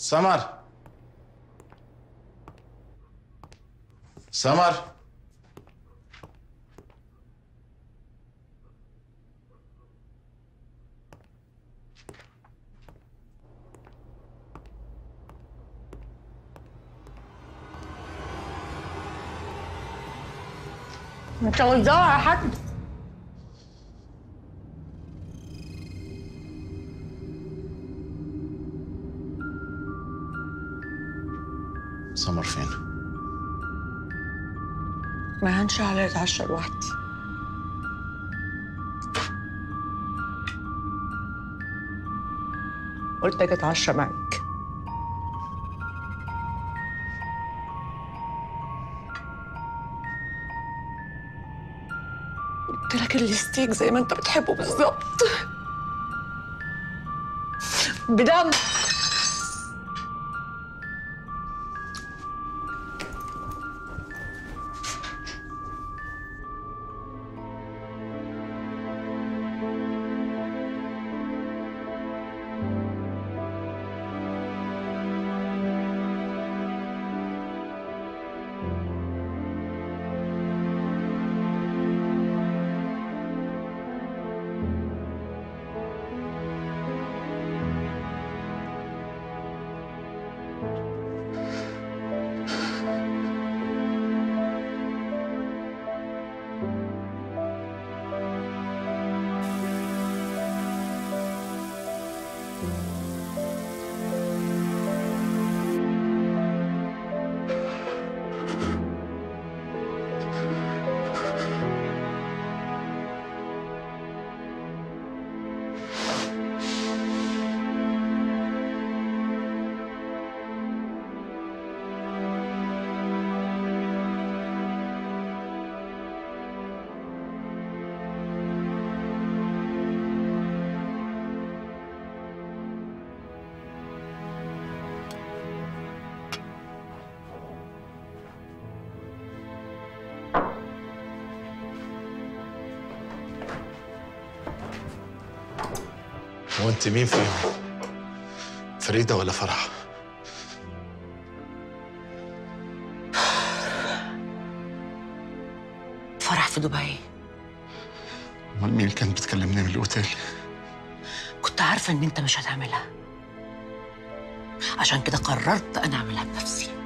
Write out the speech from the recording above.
سمر سمر انت بتدور على حد سمر فين؟ ما هنش علي اتعشى لوحدي قلت اجي اتعشى معاك قلت لك الستيك زي ما انت بتحبه بالظبط بدم هو انت مين فيهم؟ فريدة ولا فرح؟ فرح في دبي امال مين كانت بتكلمني من الاوتيل؟ كنت عارفة إن أنت مش هتعملها عشان كده قررت أنا أعملها بنفسي